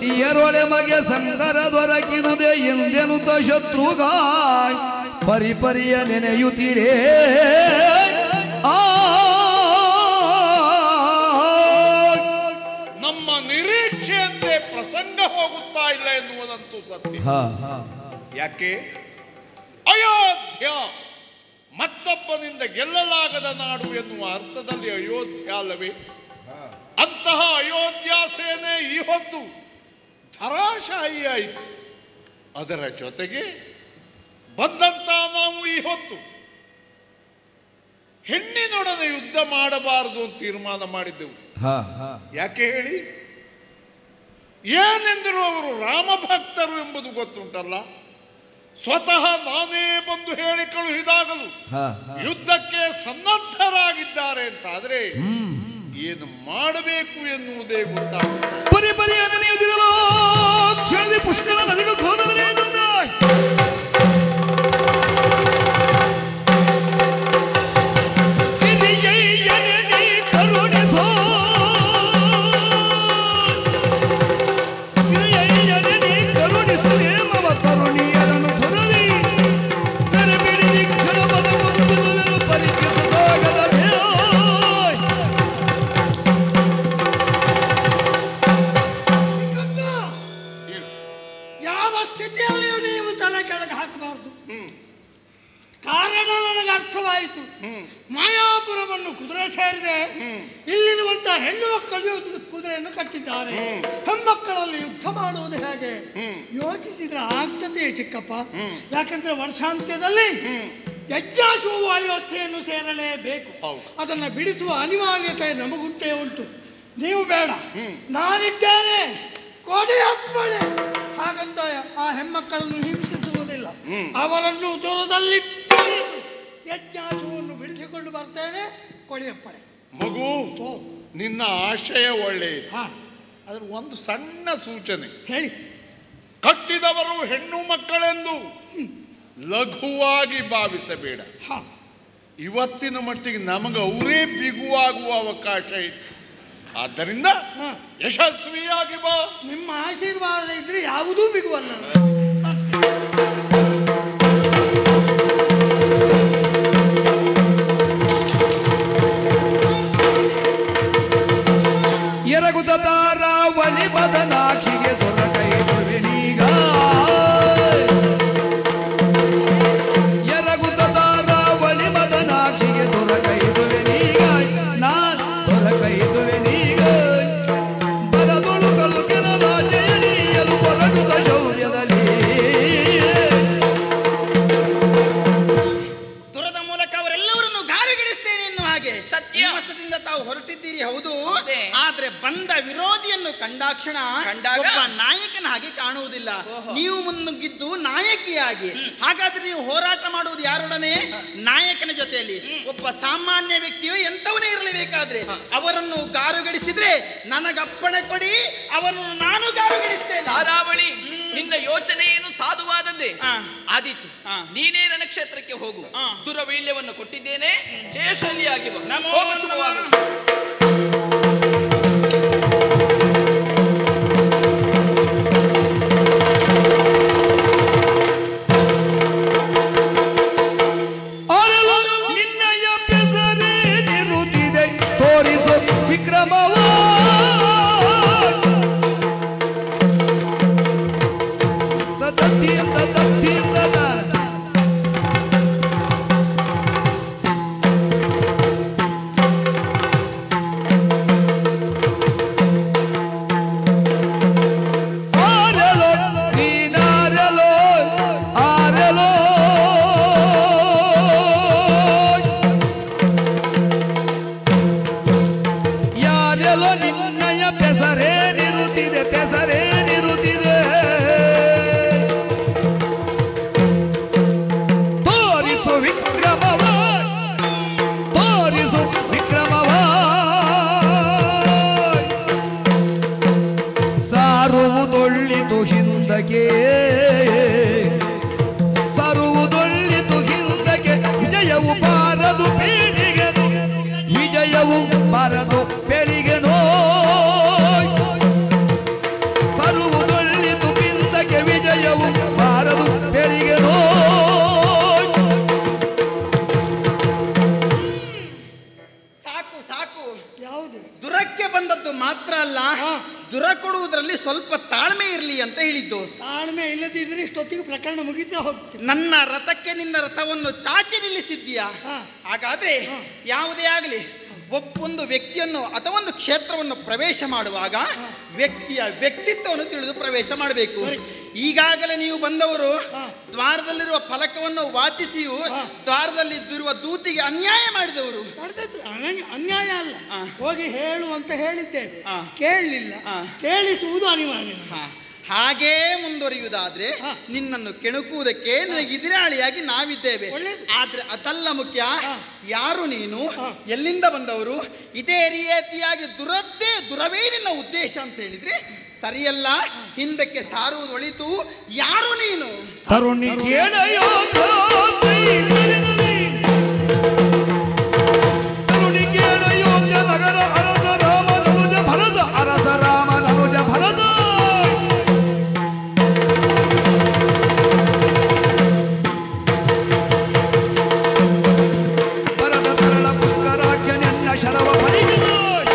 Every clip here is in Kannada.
ಸತಿಯರೊಳೆ ಮಗೆ ಸಂಗರ ದೊರಕಿದುದೆ ಎಂದೆನುತ ಶತ್ರುಗಾಯ್ ಪರಿ ಪರಿಯ ನೆನೆಯುತ್ತೀರೇ ಆ ನಮ್ಮ ನಿರೀಕ್ಷೆಯಂತೆ ಪ್ರಸಂಗ ಹೋಗುತ್ತಾ ಇಲ್ಲ ಎನ್ನುವುದಂತೂ ಸತ್ಯ ಹಾ ಹಾ ಯಾಕೆ ಅಯೋಧ್ಯ ಮತ್ತೊಬ್ಬನಿಂದ ಗೆಲ್ಲಲಾಗದ ನಾಡು ಎನ್ನುವ ಅರ್ಥದಲ್ಲಿ ಅಯೋಧ್ಯ ಅಲ್ಲವೇ ಅಂತಹ ಅಯೋಧ್ಯ ಸೇನೆ ಈ ಹೊತ್ತು ಧರಾಶಾಹಿ ಆಯಿತು ಅದರ ಜೊತೆಗೆ ಬಂದಂತ ನಾವು ಈ ಹೊತ್ತು ಹೆಣ್ಣಿನೊಡನೆ ಯುದ್ಧ ಮಾಡಬಾರದು ಅಂತ ತೀರ್ಮಾನ ಮಾಡಿದ್ದೆವು ಹಾ ಹಾ ಯಾಕೆ ಹೇಳಿ ಏನೆಂದರು ಅವರು ರಾಮಭಕ್ತರು ಎಂಬುದು ಗೊತ್ತುಂಟಲ್ಲ ಸ್ವತಃ ನಾನೇ ಬಂದು ಹೇಳಿ ಕಳುಹಿದಾಗಲೂ ಹಾ ಯುದ್ಧಕ್ಕೆ ಸನ್ನದ್ಧರಾಗಿದ್ದಾರೆ ಅಂತಾದ್ರೆ ಏನು ಮಾಡಬೇಕು ಎನ್ನುವುದೇ ಗೊತ್ತಾಗುತ್ತದೆ ಪರಿ ಪರಿಯ ನೆನೆಯುತ್ತಿರಲು ಕ್ಷಣದಿ ಪುಷ್ಕರ ನದಿಗೆ ಹೋದರೆ ಕರುಣಿಸೋ ಕರುಣಿಸು ಹೇಮವ ಕರುಣಿಯರನ್ನು ತುರಲಿ ಸೆರೆ ಬಿಡಿದಿ ಕ್ಷಣ ಬದುಕು ಪರಿಚಿತ ಸಾಗದ ಯಾವ ಸ್ಥಿತಿಯಲ್ಲಿಯೂ ನೀವು ತಲೆ ಕೆಳಗೆ ಹಾಕಬಾರದು ಕಾರಣ ನನಗೆ ಅರ್ಥವಾಯಿತು ಮಾಯಾಪುರವನ್ನು ಕುದುರೆ ಸೇರಿದೆ ಇಲ್ಲಿರುವಂತ ಹೆಣ್ಣು ಮಕ್ಕಳು ಕುದುರೆಯನ್ನು ಕಟ್ಟಿದ್ದಾರೆ ಹೆಣ್ಮಕ್ಕಳಲ್ಲಿ ಯುದ್ಧ ಮಾಡುವುದು ಹೇಗೆ ಯೋಚಿಸಿದ್ರೆ ಆಗ್ತದೆ ಚಿಕ್ಕಪ್ಪ ಯಾಕಂದ್ರೆ ವರ್ಷಾಂತ್ಯದಲ್ಲಿ ಯಜ್ಞಾಶುವು ಅಯೋಧ್ಯೆಯನ್ನು ಸೇರಲೇಬೇಕು ಹೌದು. ಅದನ್ನ ಬಿಡಿಸುವ ಅನಿವಾರ್ಯತೆ ನಮಗುಂಟೇ ಉಂಟು ನೀವು ಬೇಡ ನಾನಿದ್ದೇನೆ ಕೊಡಿ ಅಪ್ಪಣೆ ಹಾಗಂತ ಆ ಹೆಣ್ಮಕ್ಕಳನ್ನು ಹಿಂಸಿಸುವುದಿಲ್ಲ ಅವರನ್ನು ದೂರದಲ್ಲಿ ಪಡೆದು ಯಜ್ಞಾಶುವನ್ನು ಬಿಡಿಸಿಕೊಂಡು ಬರ್ತೇನೆ ಕೊಡಿ ಅಪ್ಪಣೆ ಮಗು ಓ ನಿನ್ನ ಆಶಯ ಒಳ್ಳೆಯದು ಹಾ ಅದ್ರ ಒಂದು ಸಣ್ಣ ಸೂಚನೆ ಹೇಳಿ ಕಟ್ಟಿದವರು ಹೆಣ್ಣು ಮಕ್ಕಳೆಂದು ಲಘುವಾಗಿ ಭಾವಿಸಬೇಡ ಹಾ ಇವತ್ತಿನ ಮಟ್ಟಿಗೆ ನಮಗೆ ಅವರೇ ಬಿಗುವಾಗುವ ಅವಕಾಶ ಇತ್ತು ಆದ್ದರಿಂದ ಹಾ. ಯಶಸ್ವಿಯಾಗಿ ಬಾ ನಿಮ್ಮ ಆಶೀರ್ವಾದ ಇದ್ರೆ ಯಾವುದೂ ಬಿಗುವಲ್ಲ ಎರಗುದ ತಾರಾವಳಿ ಬದನಾಕ್ಷಿಗೆ ದೊರಕೈದುವೆನೀಗ ಎರಗುದ ತಾರಾವಳಿ ಬದನಾಕ್ಷಿಗೆ ದೊರಕೈದುವೆನೀಗ ನಾ ದೊರಕೈದುವೆನೀಗ ಬರದೊಳುಗಳು ಕೆಲ ಜಯನೀಯಲು ಹೊರಡುದ ಶೌರ್ಯದಲ್ಲಿ ದುರದ ಮೂಲಕ ಅವರೆಲ್ಲವರನ್ನು ಗಾರಿಗಿಡಿಸ್ತೇನೆ ಎನ್ನುವ ಹಾಗೆ ಸತ್ಯ. ನಿಮ್ಮಸದಿಂದ ತಾವು ಹೊರಟಿದ್ದೀರಿ ಹೌದು ಹೌದೇ? ಆದ್ರೆ ಬಂದ ವಿರೋಧಿಯನ್ನು ಕಂಡಾಕ್ಷಣ ಕಂಡಾಗ? ಒಬ್ಬ ನಾಯಕನ ಹಾಗೆ ಕಾಣುವುದಿಲ್ಲ ಓಹೋ. ನೀವು ಮುನ್ನುಗ್ಗಿದ್ದು ನಾಯಕಿಯಾಗಿ ಹಾಗಾದ್ರೆ ನೀವು ಹೋರಾಟ ಮಾಡುವುದು ಯಾರೊಡನೆ ನಾಯಕನ ಜೊತೆಯಲ್ಲಿ ಒಬ್ಬ ಸಾಮಾನ್ಯ ವ್ಯಕ್ತಿಯು ಎಂತವನೇ ಇರಲೇಬೇಕಾದ್ರೆ ಅವರನ್ನು ಗಾರುಗಡಿಸಿದ್ರೆ ನನಗಪ್ಪಣೆ ಕೊಡಿ ಅವರನ್ನು ನಾನು ಗಾರುಗಡಿಸ್ತೇನೆ ಧಾರಾವಳಿ ನಿನ್ನ ಯೋಚನೆ ಏನು ಸಾಧುವಾದದ್ದೇ ಆ. ಆದೀತು ಆ. ನೀನೇ ರಣಕ್ಷೇತ್ರಕ್ಕೆ ಹೋಗು ಆ. ದುರವೀಳ್ಯವನ್ನು ಕೊಟ್ಟಿದ್ದೇನೆ ಜಯಶಾಲಿಯಾಗಿ ಬಾ. ನಮೋ ಹೋಗು ನಮೋ ಶುಭವಾಗಲಿ. ಅರಳು ನಿನ್ನಯ ಬೆಸರೇ ನಿರುತ್ತಿದೆ ತೋರಿಸು ವಿಕ್ರಮವ ಸತತಿಯಿಂದ ತಪ್ಪಿಯಿಂದ ಆರಲೋ ನೀನಾರಲೋ ಆರಲೋ ಯಾರೆಲ್ಲೋ ನಿನ್ನಯ ಪೆಸರೇ ನಿರುತ್ತಿದೆ ಪೆಸರೇ ನಿರುತ್ತಿದೆ ತೋರಿಸು ವಿಕ್ರಮವ ತೋರಿಸು ವಿಕ್ರಮವ ಸಾರುವುದೊಳ್ಳಿತು ಹಿಂದಕ್ಕೆ ಸಾರುವುದೊಳ್ಳಿತು ಹಿಂದಕ್ಕೆ ವಿಜಯವು ಬಾರದು ಪೀಳಿಗೆನು ವಿಜಯವು ಬಾರದು ಪೆಳಿಗೆನೋ ಸರುವು ದುರ ಕೊಡುವುದರಲ್ಲಿ ಸ್ವಲ್ಪ ತಾಳ್ಮೆ ಇರಲಿ ಅಂತ ಹೇಳಿದ್ದು ತಾಳ್ಮೆ ಇಲ್ಲದಿದ್ರೆ ಇಷ್ಟೊತ್ತಿಗೆ ಪ್ರಕರಣ ಮುಗಿತಾ ಹೋಗ್ತೀನಿ ನನ್ನ ರಥಕ್ಕೆ ನಿನ್ನ ರಥವನ್ನು ಚಾಚಿ ನಿಲ್ಲಿಸಿದ್ದೀಯಾ ಹಾ. ಹಾಗಾದ್ರೆ ಹಾ. ಯಾವುದೇ ಆಗಲಿ ಒಬ್ಬೊಂದು ವ್ಯಕ್ತಿಯನ್ನು ಅಥವಾ ಒಂದು ಕ್ಷೇತ್ರವನ್ನು ಪ್ರವೇಶ ಮಾಡುವಾಗ ವ್ಯಕ್ತಿಯ ವ್ಯಕ್ತಿತ್ವವನ್ನು ತಿಳಿದು ಪ್ರವೇಶ ಮಾಡಬೇಕು ಸರಿ. ಈಗಾಗಲೇ ನೀವು ಬಂದವರು ಹಾ. ದ್ವಾರದಲ್ಲಿರುವ ಫಲಕವನ್ನು ವಾಚಿಸಿಯೂ ಹಾ. ದ್ವಾರದಲ್ಲಿದ್ದಿರುವ ದೂತಿಗೆ ಅನ್ಯಾಯ ಮಾಡಿದವರು ತಡೆದದ್ದು ಅನ- ಅನ್ಯಾಯ ಅಲ್ಲ ಹಾ. ಹೋಗಿ ಹೇಳು ಅಂತ ಹೇಳಿದ್ದೇವೆ ಹಾ. ಕೇಳಲಿಲ್ಲ ಹಾ. ಕೇಳಿಸುವುದು ಅನಿವಾರ್ಯ ಹಾ. ಹಾಗೇ ಮುಂದುವರಿಯುವುದಾದ್ರೆ ಹಾ. ನಿನ್ನನ್ನು ಕೆಣಕುವುದಕ್ಕೆ ನಿನಗೆ ಎದುರಾಳಿಯಾಗಿ ನಾವಿದ್ದೇವೆ ಒಳ್ಳೇದು. ಆದ್ರೆ ಅದಲ್ಲ ಮುಖ್ಯ ಹಾ. ಯಾರು ನೀನು ಹಾ. ಎಲ್ಲಿಂದ ಬಂದವರು ಇದೇ ರೀತಿಯಾಗಿ ದುರದ್ದೇ ದುರವೇ ನಿನ್ನ ಉದ್ದೇಶ ಅಂತ ಹೇಳಿದ್ರೆ ಸರಿಯಲ್ಲ ಹಿಂದಕ್ಕೆ ಸಾರುವುದು ಒಳಿತು ಯಾರು ನೀನು ತರುಣಿ ಕೇಳಯೋ ತರುಣಿ ಕೇಳಯೋ ನಗರ ಅರಸ ರಾಮ ನನುಜ ಭರತ ಅರಸ ರಾಮ ನನುಜ ಭರತ ಭರತ ತರಳ ಪುಷ್ಕರಾಖ್ಯ ನಿನ್ನ ಶರವ ಪರಿಗಿದ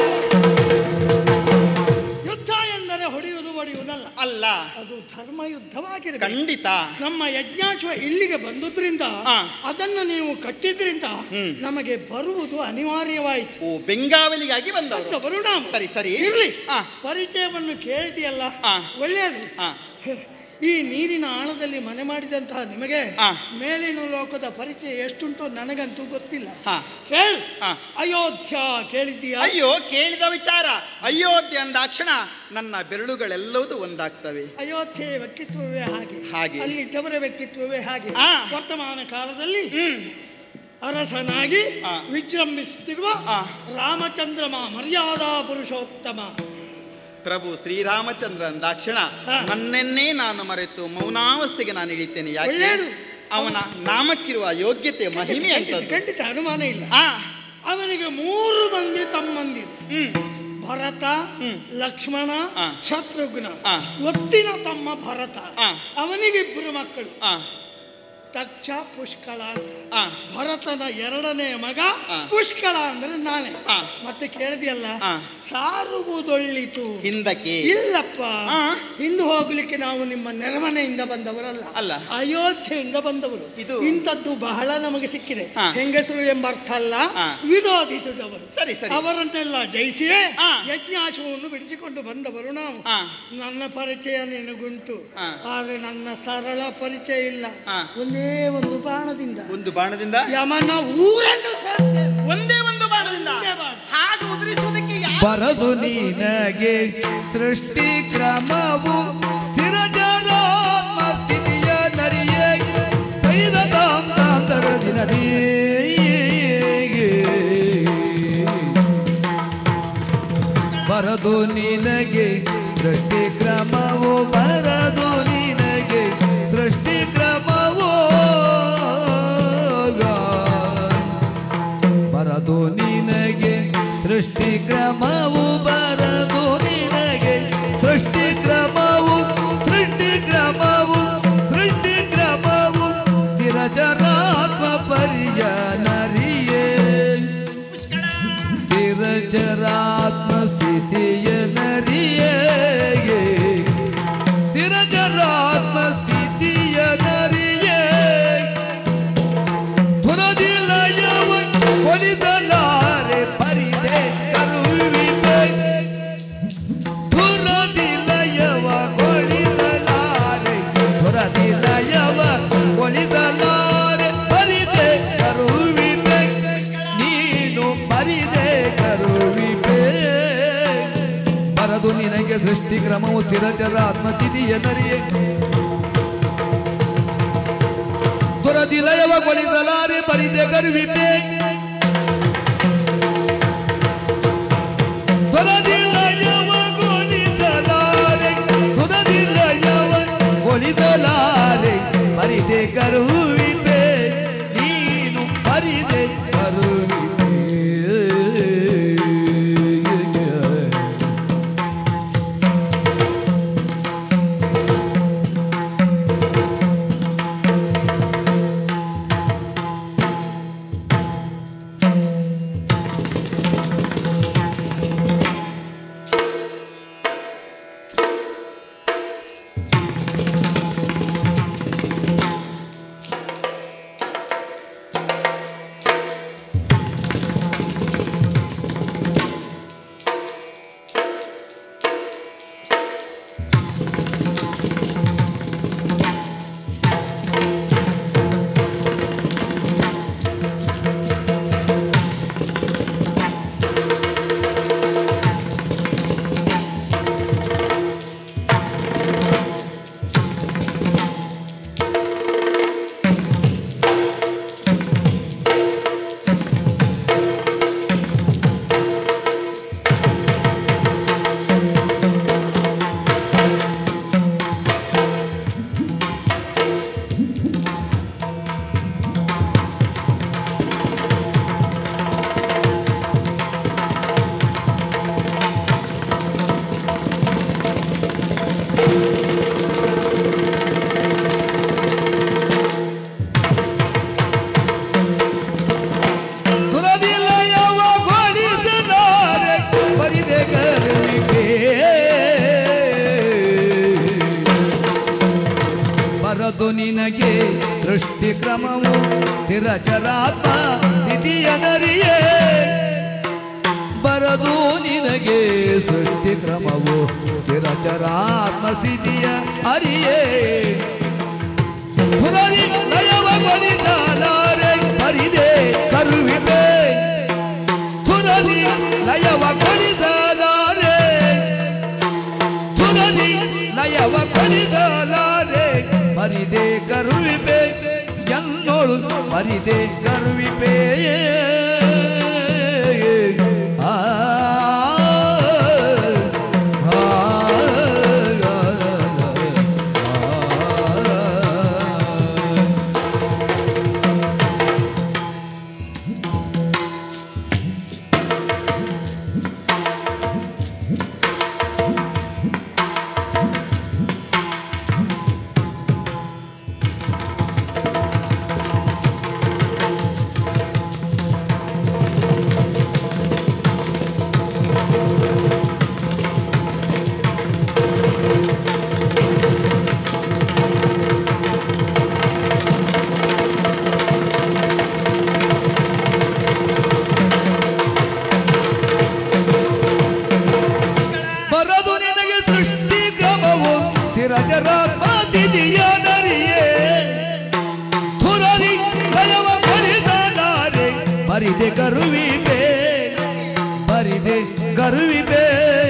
ಯುದ್ಧ ಎಂದರೆ ಹೊಡೆಯುವುದು ಹೊಡೆಯುವುದಲ್ಲ ಅಲ್ಲ ಅದು ಧರ್ಮ ಯುದ್ಧವಾಗಿರಬೇಕು ಖಂಡಿತ ನಮ್ಮ ಯಜ್ಞಾಶ್ವ ಇಲ್ಲಿಗೆ ಬಂದುದ್ರಿಂದ ಹಾ. ಅದನ್ನು ನೀವು ಕಟ್ಟಿದ್ರಿಂದ ಹ್ಮ್. ನಮಗೆ ಬರುವುದು ಅನಿವಾರ್ಯವಾಯಿತು ಓ ಬೆಂಗಾವಲಿಗಾಗಿ ಬಂದವರು ಬಂದವರು ನಾವು ಸರಿ, ಸರಿ. ಇರ್ಲಿ ಹಾ. ಪರಿಚಯವನ್ನು ಕೇಳಿದೆಯಲ್ಲ ಹಾ. ಒಳ್ಳೆಯದು ಹಾ. ಈ ನೀರಿನ ಆಳದಲ್ಲಿ ಮನೆ ಮಾಡಿದಂತಹ ನಿಮಗೆ ಹಾ. ಮೇಲಿನ ಲೋಕದ ಪರಿಚಯ ಎಷ್ಟುಂಟು ನನಗಂತೂ ಗೊತ್ತಿಲ್ಲ ಹಾ. ಕೇಳು ಹಾ. ಅಯೋಧ್ಯ ಕೇಳಿದ್ದೀಯಾ ಅಯ್ಯೋ ಕೇಳಿದ ವಿಚಾರ ಅಯೋಧ್ಯೆ ಅಂದಾಕ್ಷಣ ನನ್ನ ಬೆರಳುಗಳೆಲ್ಲವೂ ಒಂದಾಗ್ತವೆ ಅಯೋಧ್ಯೆ ವ್ಯಕ್ತಿತ್ವವೇ ಹಾಗೆ ಹಾಗೆ. ಅಲ್ಲಿ ಇದ್ದವರ ವ್ಯಕ್ತಿತ್ವವೇ ಹಾಗೆ ಆ. ವರ್ತಮಾನ ಕಾಲದಲ್ಲಿ ಹ್ಮ್ ಅರಸನಾಗಿ ಆ. ವಿಜೃಂಭಿಸುತ್ತಿರುವ ಆ. ರಾಮಚಂದ್ರಮ ಮರ್ಯಾದಾ ಪುರುಷೋತ್ತಮ ಪ್ರಭು ಶ್ರೀರಾಮಚಂದ್ರ ಅಂದಾಕ್ಷಣ ಹಾ. ನನ್ನನ್ನೇ ನಾನು ಮರೆತು ಮೌನಾವಸ್ಥೆಗೆ ನಾನು ಇಳಿತೇನೆ ಯಾಕೆ ಒಳ್ಳೆಯದು. ಅವನ ನಾಮಕ್ಕಿರುವ ಯೋಗ್ಯತೆ ಮಹಿಮೆ ಖಂಡಿತ, ಅಂತದ್ದು ಖಂಡಿತ ಅನುಮಾನ ಇಲ್ಲ ಆ ಅವನಿಗೆ ಮೂರು ಮಂದಿ ತಮ್ಮಂದಿರು ಹ್ಮ್ ಭರತ ಹ್ಮ್. ಲಕ್ಷ್ಮಣ ಆ. ಶತ್ರುಘ್ನ ಆ. ಒತ್ತಿನ ತಮ್ಮ ಭರತ ಆ. ಅವನಿಗಿಬ್ಬರು ಮಕ್ಕಳು ಆ ತಕ್ಷ ಪುಷ್ಕಳ ಅಂತ ಆ ಭರತನ ಎರಡನೇ ಮಗ ಆ. ಪುಷ್ಕಳ ಅಂದ್ರೆ ನಾನೇ ಆ. ಮತ್ತೆ ಕೇಳಿದೆಯಲ್ಲ ಆ. ಸಾರುವುದೊಳ್ಳಿತು ಹಿಂದಕ್ಕೆ ಇಲ್ಲಪ್ಪ ಆ. ಹಿಂದೆ ಹೋಗ್ಲಿಕ್ಕೆ ನಾವು ನಿಮ್ಮ ನೆರಮನೆಯಿಂದ ಬಂದವರಲ್ಲ ಅಲ್ಲ. ಅಯೋಧ್ಯೆಯಿಂದ ಬಂದವರು ಇದು- ಇಂಥದ್ದು ಬಹಳ ನಮಗೆ ಸಿಕ್ಕಿದೆ ಆ. ಹೆಂಗಸರು ಎಂಬ ಅರ್ಥ ಅಲ್ಲ ಆ. ವಿರೋಧಿಸಿದವರು ಸರಿ, ಸರಿ. ಅವರನ್ನೆಲ್ಲ ಜಯಿಸಿಯೇ ಆ. ಯಜ್ಞಾಶವನ್ನು ಬಿಡಿಸಿಕೊಂಡು ಬಂದವರು ನಾವು ಆ. ನನ್ನ ಪರಿಚಯ ನಿನಗುಂಟು ಆ. ಆದ್ರೆ ನನ್ನ ಸರಳ ಪರಿಚಯ ಇಲ್ಲ ಆ. ಒಂದೇ ಒಂದು ಬಾಣದಿಂದ ಒಂದು ಬಾಣದಿಂದ ಯಮನ ಊರನ್ನು ಸೇರ್ಸೆ. ಒಂದೇ ಒಂದು ಬಾಣದಿಂದ ಒಂದೇ ಬಾಣ. ಹಾಗೆ ಉದುರಿಸುವುದಕ್ಕೆ ಯಾರು ಬರದು ನಿನಗೆ ಸೃಷ್ಟಿ ಕ್ರಮವು ಸ್ಥಿರ ಜರಾತ್ಮ ಸ್ಥಿತಿಯ ನರಿಯೇ ಕೈದ ದಿನದಿ ಬರದು ನಿನಗೆ ಸೃಷ್ಟಿ ಕ್ರಮವು ಬರದು ನಿನಗೆ ಸೃಷ್ಟಿ ಕ್ರಮವು ಬರದು ನಿನಗೆ ಸೃಷ್ಟಿ ಕ್ರಮವು ಬರದು ನಿನಗೆ ಸೃಷ್ಟಿ ಕ್ರಮವು ಸೃಷ್ಟಿ ಕ್ರಮವು ಸೃಷ್ಟಿ ಕ್ರಮವು ಸ್ಥಿರ ಜರಾತ್ಮ ಪರಿಜನರಿಯೇ ಸ್ಥಿರ ಜರಾತ್ಮ ಸ್ಥಿತಿಯ ನರಿಯೇ ಸ್ಥಿರ ಜರಾತ್ಮ ಸ್ಥಿತಿಯ ನರಿಯೇ ಧುರದಿಲಯವ ಒಲಿದಲಾರೆ ಪರಿದೆ ಕರುವಿದೆ ಧುರದಿಲಯವ ಒಲಿದಲಾರೆ ಧುರದಿಲಯವ ಒಲಿದಲಾರೆ ಪರಿದೆ ಕರುವಿದೆ ನೀನು ಪರಿದೆ ಕರುವಿದೆ ಬರದು ನಿನಗೆ ಸೃಷ್ಟಿ ಕ್ರಮವು ಸ್ಥಿರಚರ ಆತ್ಮತಿಥಿಯ ನರಿಯೇ ದುರದಿಲಯವಗೊಳಿಸಲಾರೆ ಪರಿದೆ ಕರುವಿಪೆ ದುರದಿಲಯವಗೊಳಿಸಲಾರೆ ದುರದಿಲಯವಗೊಳಿಸಲಾರೆ ಪರಿದೆ ಕರುವಿಪೆ ನೀನು ಪರಿದೆ ಕರುವಿಪೆ ಸ್ಥಿರಚರಾತ್ಮ ಸ್ಥಿತಿಯನರಿಯೇ ಬರದು ನಿನಗೆ ಸೃಷ್ಟಿ ಕ್ರಮವು ಸ್ಥಿರಚರಾತ್ಮ ಸ್ಥಿತಿಯ ಅರಿಯೇ ಪುರರಿ ಲಯವಗೊಳಿಸಲಾರೆ ಪರಿದೆ ಕರುವಿಪೆ ತುರಲಿ ಲಯವಗೊಳಿಸಲಾರೆ ತುರಲಿ ಲಯವಗೊಳಿಸಲಾರೆ ಪರಿದೆ ಕರುವಿಪೆ ಎಲ್ಲೋಳು ಪರಿದೆ ಕರುವಿಪೆಯೇ ಆ ಆ, ಆ, ಆ. ಬರದು ನಿನಗೆ ಸೃಷ್ಟಿ ಕ್ರಮವು ಸ್ಥಿರಜರಾತ್ಮದಿದೆಯ ನರಿಯೇ ಥುರಲಿ ಲಯವ ಕಲಿದಾರೆ ಬರಿದೆ ಕರುವಿಬೆ ಬರಿದೆ ಕರುವಿಬೆ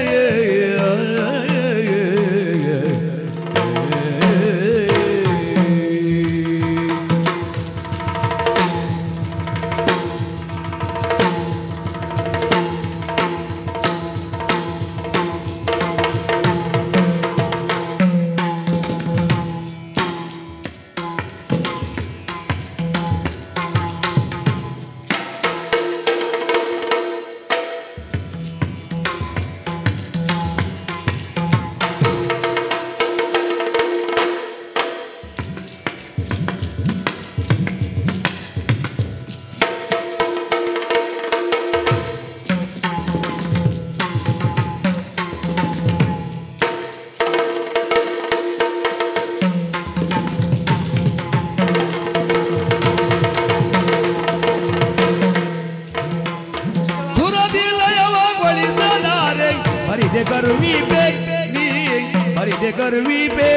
ತುರದಿ ಲಯವಗೊಳಿಸಲಾರೆ ಬರಿದೆ ಕರುವಿಬೆ ನೀ ಬರಿದೆ ಕರುವಿಬೆ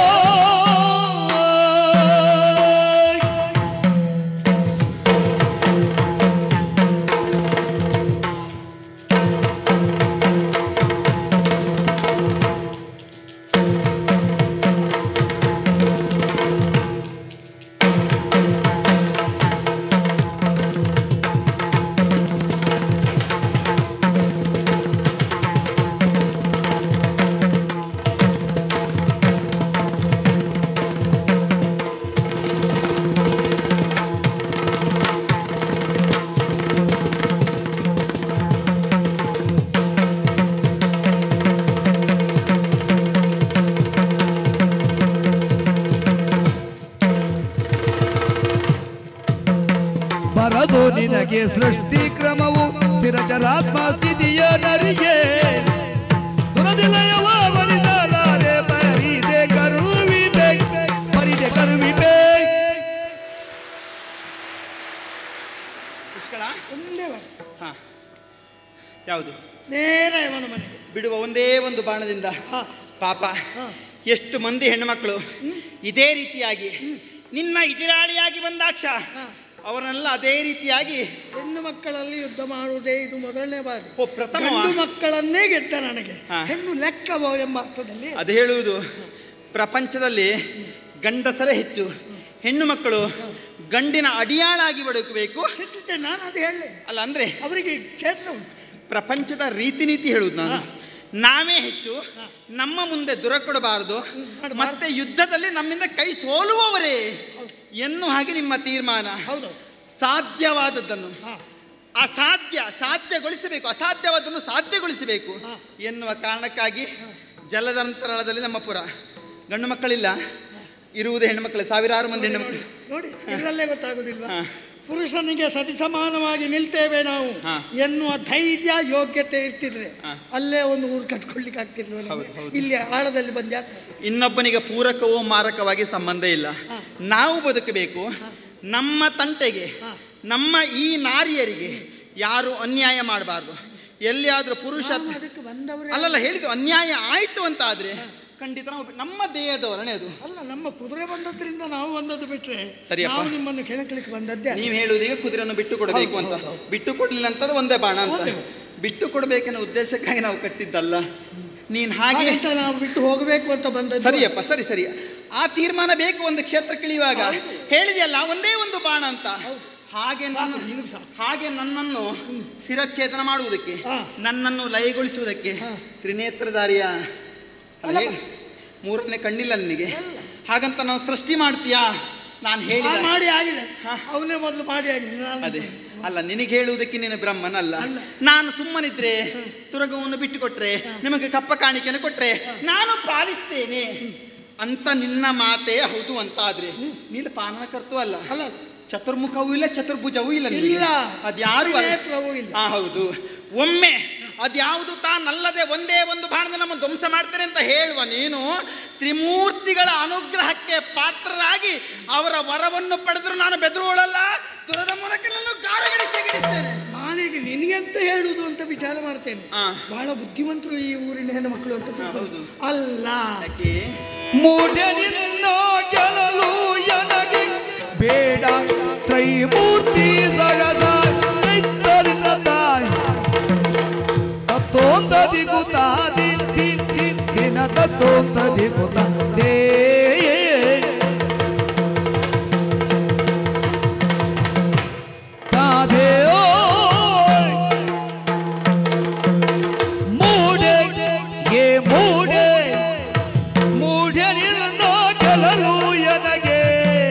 ಬರದು ನಿನಗೆ ಸೃಷ್ಟಿ ಕ್ರಮವು ಸ್ಥಿರಚರಾತ್ಮ ಸ್ಥಿತಿಯ ನರಿಗೆ ದುರದಿಲಯವಾಗಲಿದಲಾರೆ ಬರಿದೆ ಕರುವಿಬೆ ಬರಿದೆ ಕರುವಿಬೆ ಪುಷ್ಕಳ ಒಂದೇ ವಾರ. ಹಾ ಯಾವುದು ನೇರ ಇವನ ಮನೆಗೆ ಬಿಡುವ ಒಂದೇ ಒಂದು ಬಾಣದಿಂದ ಹಾ. ಪಾಪ ಹಾ. ಎಷ್ಟು ಮಂದಿ ಹೆಣ್ಣುಮಕ್ಕಳು ಇದೇ ರೀತಿಯಾಗಿ ನಿನ್ನ ಇದಿರಾಳಿಯಾಗಿ ಬಂದಾಕ್ಷ ಹಾ. ಅವರನ್ನೆಲ್ಲ ಅದೇ ರೀತಿಯಾಗಿ ಹೆಣ್ಣು ಮಕ್ಕಳಲ್ಲಿ ಯುದ್ಧ ಮಾಡುವುದೇ ಇದು ಮೊದಲನೇ ಬಾರಿ ಓ ಪ್ರಥಮ ಗಂಡು ಮಕ್ಕಳನ್ನೇ ಗೆದ್ದ ನನಗೆ ಹಾ. ಹೆಣ್ಣು ಲೆಕ್ಕವೋ ಎಂಬ ಅರ್ಥದಲ್ಲಿ ಅದು ಹೇಳುವುದು ಪ್ರಪಂಚದಲ್ಲಿ ಗಂಡಸರೇ ಹೆಚ್ಚು ಹೆಣ್ಣು ಮಕ್ಕಳು ಗಂಡಿನ ಅಡಿಯಾಳಾಗಿ ಬದುಕಬೇಕು ಶಿಕ್ಷಿತೆ ನಾನು ಅದು ಹೇಳಲೆ ಅಲ್ಲ ಅಂದ್ರೆ ಅವರಿಗೆ ಕ್ಷೇತ್ರ ಉಂಟು ಪ್ರಪಂಚದ ರೀತಿ ನೀತಿ ಹೇಳುವುದು ನಾನು ಹಾ. ನಾವೇ ಹೆಚ್ಚು ನಮ್ಮ ಮುಂದೆ ದೊರಕೊಡಬಾರದು ಮಾಡಬಾರ್ದು. ಮತ್ತೆ ಯುದ್ಧದಲ್ಲಿ ನಮ್ಮಿಂದ ಕೈ ಸೋಲುವವರೇ ಎನ್ನುವ ಹಾಗೆ ನಿಮ್ಮ ತೀರ್ಮಾನ ಹೌದು ಸಾಧ್ಯವಾದದ್ದನ್ನು ಹಾ ಅಸಾಧ್ಯ ಸಾಧ್ಯಗೊಳಿಸಬೇಕು ಅಸಾಧ್ಯವಾದನ್ನು ಸಾಧ್ಯಗೊಳಿಸಬೇಕು ಹಾ. ಎನ್ನುವ ಕಾರಣಕ್ಕಾಗಿ ಜಲದಂತರಾಳದಲ್ಲಿ ನಮ್ಮ ಪುರ ಗಂಡು ಮಕ್ಕಳಿಲ್ಲ ಇರುವುದು ಹೆಣ್ಣುಮಕ್ಕಳು ಸಾವಿರಾರು ಮಂದಿ ನೋಡಿ ಹೆಣ್ಣು ನೋಡಿ ಇದರಲ್ಲೇ ಗೊತ್ತಾಗುದಿಲ್ವಾ ಹಾ. ಪುರುಷನಿಗೆ ಸರಿಸಮಾನವಾಗಿ ನಿಲ್ತೇವೆ ನಾವು ಹಾ. ಎನ್ನುವ ಧೈರ್ಯ ಯೋಗ್ಯತೆ ಇರ್ತಿದ್ರೆ ಹಾ. ಅಲ್ಲೇ ಒಂದು ಊರು ಕಟ್ಕೊಳ್ಲಿಕ್ಕೆ ಆಗ್ತಿರ್ಲಿಲ್ಲ ಹೌದು, ನಮಗೆ. ಹೌದು. ಇಲ್ಲಿ ಆಳದಲ್ಲಿ ಬಂದ ಇನ್ನೊಬ್ಬನಿಗೆ ಪೂರಕವೋ ಮಾರಕವಾಗಿ ಸಂಬಂಧ ಇಲ್ಲ ಹಾ. ನಾವು ಬದುಕಬೇಕು ನಮ್ಮ ತಂಟೆಗೆ ಹಾ. ನಮ್ಮ ಈ ನಾರಿಯರಿಗೆ ಯಾರು ಅನ್ಯಾಯ ಮಾಡಬಾರ್ದು ಎಲ್ಲಿಯಾದ್ರೂ ಪುರುಷ ನಾವು ಅದಕ್ಕೆ ಬಂದವರೇ ಅಲ್ಲಲ್ಲ ಹೇಳಿದ್ದು ಅನ್ಯಾಯ ಆಯ್ತು ಅಂತ ಆದ್ರೆ ಖಂಡಿತ ನಾವು ನಮ್ಮ ದೇಹದವರಣೆ ಅದು ಅಲ್ಲ ನಮ್ಮ ಕುದುರೆ ಬಂದದ್ರಿಂದ ನಾವು ಬಂದದ್ದು ಬಿಟ್ರೆ ಸರಿಯಪ್ಪ. ನಾವು ನಿಮ್ಮನ್ನು ಕೆಣಕಲಿಕ್ಕೆ ಬಂದದ್ದೇ ನೀವು ಹೇಳುವುದೀಗ ಕುದುರೆಯನ್ನು ಬಿಟ್ಟು ಕೊಡಬೇಕು ಅಂತ ಹೌದು, ಹೌದು. ಬಿಟ್ಟು ಕೊಡ್ಲಿಲ್ಲ ನಂತರ ಒಂದೇ ಬಾಣ ಅಂತ ಒಂದೇ. ಬಿಟ್ಟು ಕೊಡಬೇಕೆನ್ನೋ ಉದ್ದೇಶಕ್ಕಾಗಿ ನಾವು ಕಟ್ಟಿದ್ದಲ್ಲ ನೀನ್ ಹಾಗೆ ಹಾಗೆ ಅಂತ ನಾವು ಬಿಟ್ಟು ಹೋಗಬೇಕು ಅಂತ ಬಂದದ್ದು ಸರಿಯಪ್ಪ ಸರಿ ಸರಿ ಆ ತೀರ್ಮಾನ ಬೇಕು ಒಂದು ಕ್ಷೇತ್ರ ಇಳಿಯುವಾಗ ಹೌದು. ಹೇಳಿದೆಯಲ್ಲ ಒಂದೇ ಒಂದು ಬಾಣ ಅಂತ ಹೌದು. ಹಾಗೆ ಸಾಕು, ನನ್ನ- ನಿನಗೆ ಸಾಕು. ಹಾಗೆ ನನ್ನನ್ನು ಶಿರಚ್ಛೇದನ ಮಾಡುವುದಕ್ಕೆ ಹಾ. ನನ್ನನ್ನು ಲಯಗೊಳಿಸುವುದಕ್ಕೆ ಹಾ. ತ್ರಿನೇತ್ರಧಾರಿಯ ಅಲ್ಲ ಅಲ್ಲ. ಹೇಳಿ. ಮೂರನೇ ಕಣ್ಣಿಲ್ಲ ನನಗೆ ಹಾಗಂತ ನಾವು ಸೃಷ್ಟಿ ಮಾಡ್ತೀಯಾ ನಾನು ಆ, ಹೇಳಿದ ಮಾಡಿ ಆಗಿದೆ ಹಾ. ಅವನೇ ಮೊದಲು ಮಾಡಿ ಆಗಿದೆ ನಾನು- ಅದೇ ಅಲ್ಲ ನಿನಗೆ ಹೇಳುವುದಕ್ಕೆ ನೀನು ಬ್ರಹ್ಮನಲ್ಲ ಅಲ್ಲ. ನಾನು ಸುಮ್ಮನಿದ್ರೆ ತುರಗವನ್ನು ಬಿಟ್ಟು ಕೊಟ್ರೆ ನಿಮಗೆ ಕಪ್ಪ ಕಾಣಿಕೆಯನ್ನು ಕೊಟ್ರೆ ನಾನು ಪಾಲಿಸ್ತೇನೆ ಅಂತ ನಿನ್ನ ಮಾತೇ ಹೌದು ಅಂತ ಆದ್ರೆ ನೀನು ಪಾಲನ ಕರ್ತು ಅಲ್ಲ ಅಲ್ಲ ಚತುರ್ಮುಖವೂ ಇಲ್ಲ ಚತುರ್ಭುಜವೂ ಇಲ್ಲ ನಿನಗೆ. ಇಲ್ಲ ಅದ್ಯಾರು ಅಲ್ಲ ನೇತ್ರವೂ ಇಲ್ಲ ಹಾ ಹೌದು ಒಮ್ಮೆ ಅದ್ಯಾವುದು ತಾನಲ್ಲದೆ ಒಂದೇ ಒಂದು ಬಾಣದ ನಮ್ಮ ಧ್ವಂಸ ಮಾಡ್ತೇನೆ ಅಂತ ಹೇಳುವ ನೀನು ತ್ರಿಮೂರ್ತಿಗಳ ಅನುಗ್ರಹಕ್ಕೆ ಪಾತ್ರರಾಗಿ ಅವರ ವರವನ್ನು ಪಡೆದ್ರು ನಾನು ಬೆದರುವಳಲ್ಲ ದುರದ ಮೂಲಕ ನಾನು ಗಾರಗಡಿಸಿ ಗಿಡಿಸ್ತೇನೆ ನಾನೀಗ ನಿನಗೆ ಅಂತ ಹೇಳುವುದು ಅಂತ ವಿಚಾರ ಮಾಡ್ತೇನೆ ಆ. ಬಹಳ ಬುದ್ಧಿವಂತರು ಈ ಊರಿನ ಹೆಣ್ಣು ಮಕ್ಕಳು ಅಂತ ತಿಳ್ಕೊಂಡು. ಹೌದು. ಅಲ್ಲ ಯಾಕೆ ಮೂಢೆ ನಿನ್ನ ಗೆಲ್ಲಲು ಎನಗೆ ಬೇಡ ತ್ರೈಮೂರ್ತಿ ಜಗದ ನಿತ್ತರಿನ ತಾಯಿ ತತ್ತೋಂತದಿ ಗುತಾದಿ ದಿನ ತತ್ತೋಂತದಿ ಗುತಂದೇ ತಾದೇ ಓಯ್ ಮೂಡೆ ಏ ಮೂಡೆ ಮೂಢನಿಲ್ಲ ಗೆಲ್ಲಲು ಎನಗೆ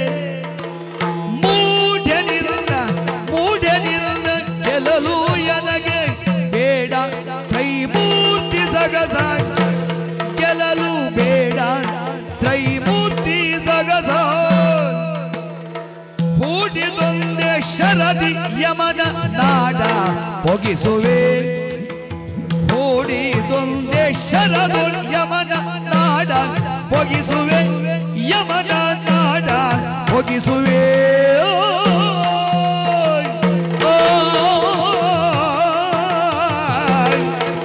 ಮೂಢನಿಲ್ಲ ಮೂಢನಿಲ್ಲ ಗೆಲ್ಲಲು ಎನಗೆ ಬೇಡ ತ್ರೈಮೂರ್ತಿ ಸಗಸ ಗೆಲ್ಲಲು ಬೇಡ ತ್ರೈಮೂರ್ತಿ ಸಗಸ ಹೂಡಿದೊಂದೇ ಶರದಿ ಯಮನ ನಾಡ ಹೊಗಿಸುವೆ ಹೂಡಿದೊಂದೇ ಶರದು ಯಮನ ನಾಡ ಹೊಗಿಸುವೆ ಯಮನ ನಾಡ ಹೊಗಿಸುವೆ ಓಯ್, ಓಯ್.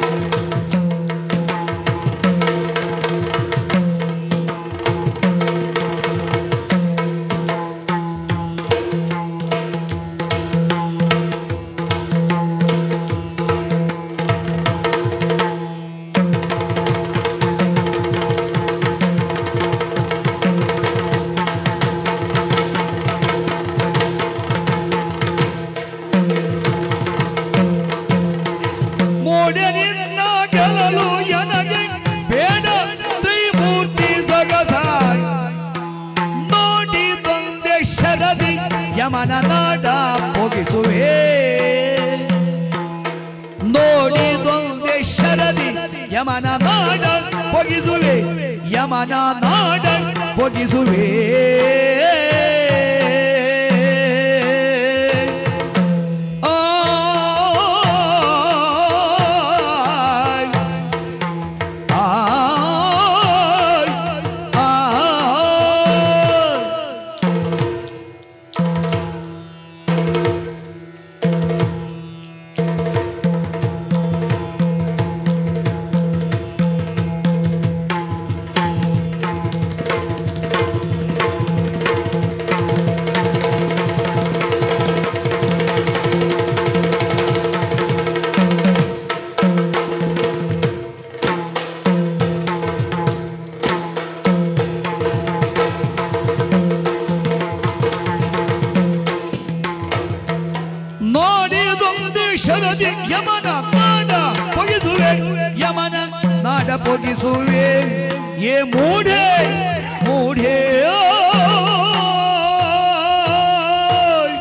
ಮೋಡನಿನ್ನ ಗೆಲ್ಲಲು ಎನಗೆ ಬೇಡ ತ್ರಿಮೂರ್ತಿ ಜಗದಾಯ್ ನೋಡಿ ತಂದೆ ಶರದಿ ಯಮನ ನಾಡ ಹೋಗಿಸುವೆ ನೋಡಿ ದೊಂದೆ ಶರದಿ ಯಮನ ನಾಡ ಹೋಗಿಸುವೆ ಯಮನ ನಾಡ ಹೋಗಿಸುವೆ ಆಯ್ ಆಯ್ ಆಯ್ ನೋಡಿದೊಂದು ಶರದಿ ಯಮನ ನಾಡ ಪೊಗಿಸುವೆ ಯಮನ ನಾಡ ಪೊಗಿಸುವೆ ಏ ಮೂಢೆ ಮೂಢೆ ಓಯ್.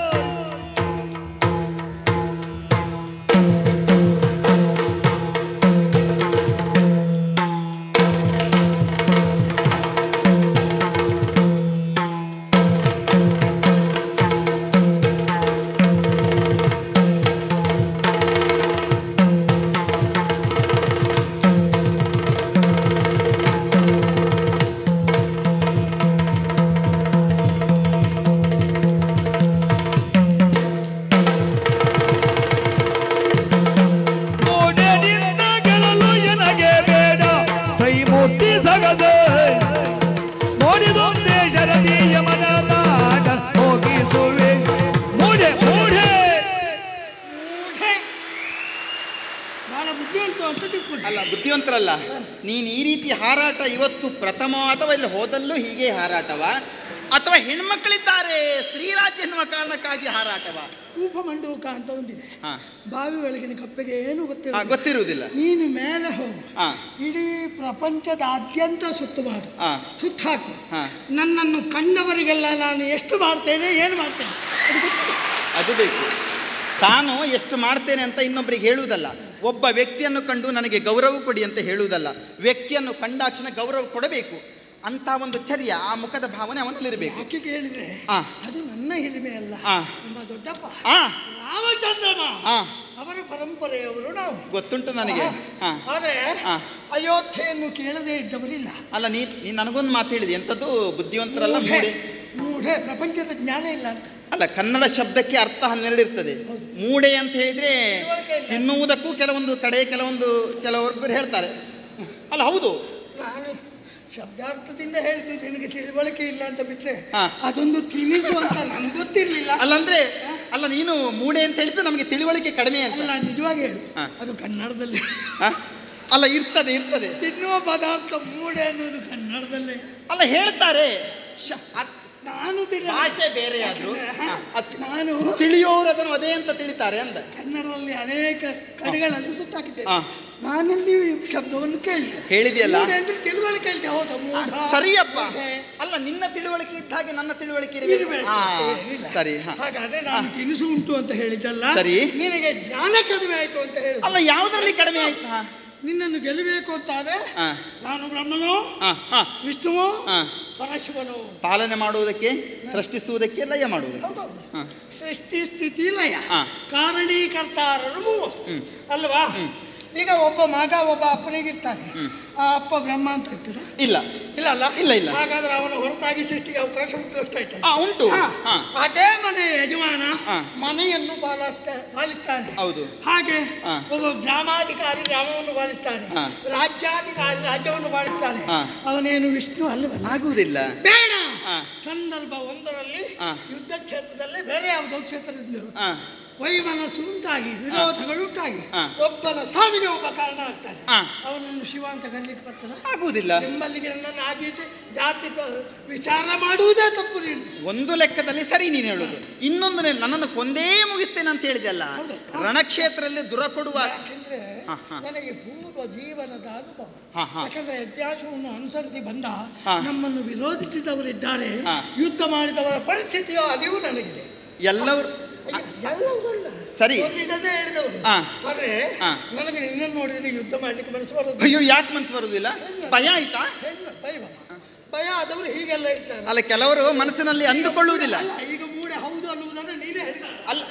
ಉಂಟು ಅಂತ ತಿಳ್ಕೊಂಡು ಅಲ್ಲ ಬುದ್ಧಿವಂತರಲ್ಲ ನೀನು ಈ ರೀತಿ ಹಾರಾಟ ಇವತ್ತು ಪ್ರಥಮ ಅಥವಾ ಇಲ್ಲಿ ಹೋದಲ್ಲೂ ಹೀಗೆ ಹಾರಾಟವ ಅಥವಾ ಹೆಣ್ಮಕ್ಳಿದ್ದಾರೆ ಸ್ತ್ರೀ ರಾಜ್ಯ ಎನ್ನುವ ಕಾರಣಕ್ಕಾಗಿ ಹಾರಾಟವ ಕೂಪ ಮಂಡೂಕ ಅಂತ ಒಂದಿದೆ ಹಾ ಬಾವಿ ಒಳಗಿನ ಕಪ್ಪೆಗೆ ಏನು ಹಾ, ಗೊತ್ತಿಲ್ಲ ಗೊತ್ತಿರುವುದಿಲ್ಲ ನೀನು ಮೇಲೆ ಹೋಗು ಹಾ ಇಡೀ ಪ್ರಪಂಚದಾದ್ಯಂತ ಸುತ್ತಬಾರದು ಹಾ ಸುತ್ತಾಕು ಹಾ ನನ್ನನ್ನು ಕಂಡವರಿಗೆಲ್ಲ ನಾನು ಎಷ್ಟು ಮಾಡ್ತೇನೆ ಏನು ಮಾಡ್ತೇನೆ ಅದು ಗೊತ್ತಿಲ್ಲ. ಅದು ಬೇಕು ತಾನು ಎಷ್ಟು ಮಾಡ್ತೇನೆ ಅಂತ ಇನ್ನೊಬ್ಬರಿಗೆ ಹೇಳುವುದಲ್ಲ ಒಬ್ಬ ವ್ಯಕ್ತಿಯನ್ನು ಕಂಡು ನನಗೆ ಗೌರವ ಕೊಡಿ ಅಂತ ಹೇಳುವುದಲ್ಲ ವ್ಯಕ್ತಿಯನ್ನು ಕಂಡಾಕ್ಷಣ ಗೌರವ ಕೊಡಬೇಕು ಅಂತ ಒಂದು ಚರ್ಯ ಆ ಮುಖದ ಭಾವನೆ ಅವನಲ್ಲಿರಬೇಕು ಯಾಕೆ ಕೇಳಿದ್ರೆ ಆ. ಅದು ನನ್ನ ಹಿರಿಮೆ ಅಲ್ಲ ಆ. ನಮ್ಮ ದೊಡ್ಡಪ್ಪ ಆ ರಾಮಚಂದ್ರಮ ಆ ಅವರ ಪರಂಪರೆಯವರು ನಾವು ಗೊತ್ತುಂಟು ನನಗೆ ಆ ಆದರೆ ಆ. ಅಯೋಧ್ಯೆಯನ್ನು ಕೇಳದೇ ಇದ್ದವರಿಲ್ಲ ಅಲ್ಲ ನೀ ನೀನು ನನಗೊಂದು ಮಾತು ಹೇಳಿದೆ ಎಂಥದ್ದು ಬುದ್ಧಿವಂತರಲ್ಲ ಮೂಢೆ ಮೂಡೆ ಮೂಢೆ ಪ್ರಪಂಚದ ಜ್ಞಾನ ಇಲ್ಲ ಅಂತ ಅಲ್ಲ ಕನ್ನಡ ಶಬ್ದಕ್ಕೆ ಅರ್ಥ ಹನ್ನೆರಡು ಇರ್ತದೆ ಮೂಡೆ ಅಂತ ಹೇಳಿದ್ರೆ ತಿನ್ನುವುದಕ್ಕೂ ಕೆಲವೊಂದು ಕಡೆ ಕೆಲವೊಂದು ಕೆಲವೊಬ್ಬರು ಹೇಳ್ತಾರೆ ಅಲ್ಲ ಹೌದು ನಾನು ಶಬ್ದಾರ್ಥದಿಂದ ಹೇಳಿದ್ದು ನಿನಗೆ ತಿಳುವಳಿಕೆ ಇಲ್ಲ ಅಂತ ಬಿಟ್ರೆ ಹಾ. ಅದೊಂದು ತಿನ್ನಿಸುವಂತ ನನ್ಗೆ ಗೊತ್ತಿರ್ಲಿಲ್ಲ ಅಲ್ಲಂದ್ರೆ ಅಲ್ಲ ನೀನು ಮೂಡೆ ಅಂತ ಹೇಳಿದ್ರೆ ನಮಗೆ ತಿಳುವಳಿಕೆ ಕಡಿಮೆ ಅಂತ ಅಲ್ಲ ನಾನು ನಿಜವಾಗಿ ಹೇಳು ಹಾ. ಅದು ಕನ್ನಡದಲ್ಲಿ ಆ? ಅಲ್ಲ ಇರ್ತದೆ ಇರ್ತದೆ ತಿನ್ನುವ ಪದಾರ್ಥ ಮೂಡೆ ಅನ್ನೋದು ಕನ್ನಡದಲ್ಲೇ ಅಲ್ಲ ಹೇಳ್ತಾರೆ ಶ- ಅದ್- ನಾನು ತಿಳಿ ಭಾಷೆ ಬೇರೆ ಆದ್ರೂ ಹಾ. ಅದ್- ನಾನು ತಿಳಿಯೋರು ಅದನ್ನು ಅದೇ ಅಂತ ತಿಳಿತಾರೆ ಅಂದ ಕನ್ನಡದಲ್ಲಿ ಅನೇಕ ಕಡೆಗಳನ್ನು ಸುತ್ತಾಕಿದ್ದೇನೆ ಹಾ. ನಾನಲ್ಲಿ ಈ ಶಬ್ದವನ್ನು ಕೇಳಿದೆ ಹೇಳಿದೆಯಲ್ಲ ಮೂಡೆ ಅಂದ್ರೆ ತಿಳುವಳಿಕೆ ಇಲ್ಲದೆ ಹೌದಾ ಮೂಢ ಸರಿಯಪ್ಪ ಮೂಢೆ. ಅಲ್ಲ ನಿನ್ನ ತಿಳುವಳಿಕೆ ಇದ್ದ ಹಾಗೆ ನನ್ನ ತಿಳುವಳಿಕೆ ಇರಬೇಕು ಇರ್ಬೇಕು. ಹಾ ಏನಿಲ್ಲ. ಸರಿ ಹಾ ಹಾಗಾದ್ರೆ ನಾನು ತಿನಿಸು ಉಂಟು ಅಂತ ಹೇಳಿದ್ದಲ್ಲ ಸರಿ. ನಿನಗೆ ಜ್ಞಾನ ಕಡಿಮೆ ಆಯ್ತು ಅಂತ ಹೇಳಿ ಅಲ್ಲ ಯಾವುದ್ರಲ್ಲಿ ಕಡಿಮೆ ಆಯ್ತು ಹಾ ನಿನ್ನನ್ನು ಗೆಲ್ಲಬೇಕು ಅಂತಾದ್ರೆ ಹಾ ನಾನು ಬ್ರಹ್ಮನು ಹಾ ಹಾ ವಿಷ್ಣುವು ಹಾ ಪರಶಿವನು ಪಾಲನೆ ಮಾಡುವುದಕ್ಕೆ ಸೃಷ್ಟಿಸುವುದಕ್ಕೆ ಲಯ ಮಾಡುವುದಕ್ಕೆ ಹೌದೌದು ಹಾ. ಸೃಷ್ಟಿ ಸ್ಥಿತಿ ಲಯ ಹಾ. ಕಾರಣೀಕರ್ತಾರರು ಮೂವರು ಅಲ್ವಾ ಈಗ ಒಬ್ಬ ಮಗ ಒಬ್ಬ ಅಪ್ಪನಿಗಿರ್ತಾನೆ ಆ ಅಪ್ಪ ಬ್ರಹ್ಮ ಅಂತ ಇರ್ತದ ಇಲ್ಲ ಇಲ್ಲ ಅಲ್ಲ ಇಲ್ಲ, ಇಲ್ಲ. ಹಾಗಾದ್ರೆ ಅವನ ಹೊರತಾಗಿ ಸೃಷ್ಟಿಗೆ ಅವಕಾಶ ಉಂಟು ಅಂತ ಆಯ್ತು. ಆ ಉಂಟು ಹಾ. ಹಾ ಅದೇ ಮನೆ ಯಜಮಾನ ಹಾ. ಮನೆಯನ್ನು ಪಾಲಿಸ್ತಾ ಪಾಲಿಸ್ತಾನೆ ಹೌದು ಹಾಗೆ ಹಾ. ಒಬ್ಬ ಗ್ರಾಮಾಧಿಕಾರಿ ಗ್ರಾಮವನ್ನು ಪಾಲಿಸ್ತಾನೆ ಹಾ. ರಾಜ್ಯಾಧಿಕಾರಿ ರಾಜ್ಯವನ್ನು ಪಾಲಿಸ್ತಾನೆ ಹಾ. ಅವನೇನು ವಿಷ್ಣು ಅಲ್ಲವಲ್ಲ ಆಗುವುದಿಲ್ಲ ಬೇಡ ಹಾ. ಸಂದರ್ಭ ಒಂದರಲ್ಲಿ ಹಾ. ಯುದ್ಧ ಕ್ಷೇತ್ರದಲ್ಲಿ ಬೇರೆ ಯಾವುದೋ ಕ್ಷೇತ್ರದಿಂದಲೂ ಹಾ ವೈಮನಸ್ಸು ಉಂಟಾಗಿ ವಿರೋಧಗಳು ಉಂಟಾಗಿ ಹಾ. ಒಬ್ಬನ ಸಾವಿಗೆ ಒಬ್ಬ ಕಾರಣ ಆಗ್ತಾನೆ ಹಾ. ಅವನನ್ನು ಶಿವ ಅಂತ ಕರೀಲಿಕ್ಕೆ ಬರ್ತದ ಆಗುವುದಿಲ್ಲ ನಿಮ್ಮಲ್ಲಿಗೆ ನನ್ನನ್ನು ಆ ರೀತಿ ಜಾತಿ ಪ- ವಿಚಾರ ಮಾಡುವುದೇ ತಪ್ಪು ನೀನು ಒಂದು ಲೆಕ್ಕದಲ್ಲಿ ಸರಿ ನೀನು ಹೇಳುದು ಇನ್ನೊಂದು ನೆ- ನನ್ನನ್ನು ಕೊಂದೇ ಮುಗಿಸ್ತೇನೆ ಅಂತ ಹೇಳಿದೆಲ್ಲ ಹೌದು. ರಣಕ್ಷೇತ್ರದಲ್ಲಿ ದುರ ಕೊಡುವ ಯಾಕೆಂದ್ರೆ ಹಾ, ಹಾ. ನನಗೆ ಪೂರ್ವ ಜೀವನದ ಅನುಭವ ಹಾ, ಹಾ. ಯಾಕಂದ್ರೆ ಇತಿಹಾಸವನ್ನು ಅನುಸರಿಸಿ ಬಂದ ಹಾ. ನಮ್ಮನ್ನು ವಿರೋಧಿಸಿದವರಿದ್ದಾರೆ ಹಾ. ಯುದ್ಧ ಮಾಡಿದವರ ಪರಿಸ್ಥಿತಿಯೋ ಅರಿವು ನನಗಿದೆ ಎಲ್ಲವರು ಅಯ್ಯ, ಎಲ್ಲವಲ್ಲ ಸರಿ. ಗೊತ್ತಿದ್ದದ್ದೇ ಹೇಳಿದವರು ಹಾ. ಆದ್ರೆ ಹಾ. ನನಗೆ ನಿನ್ನನ್ನು ನೋಡಿದ್ರೆ ಯುದ್ಧ ಮಾಡ್ಲಿಕ್ಕೆ ಮನಸ್ಸು ಬರೋದು ಅಯ್ಯೋ ಯಾಕೆ ಮನ್ಸು ಬರುವುದಿಲ್ಲ ಭಯ ಆಯ್ತಾ ಹೆಣ್ಣು ಭಯ ಭಯ ಆದವರು ಹೀಗೆಲ್ಲ ಇರ್ತಾರೆ ಅಲ್ಲ ಕೆಲವರು ಮನಸ್ಸಿನಲ್ಲಿ ಅಂದುಕೊಳ್ಳುವುದಿಲ್ಲ ಅಲ್ಲ ಈಗ ಮೂಡೆ ಹೌದು ಅನ್ನುವುದನ್ನು ನೀನೇ ಹೇಳಿ ಅಲ್ಲ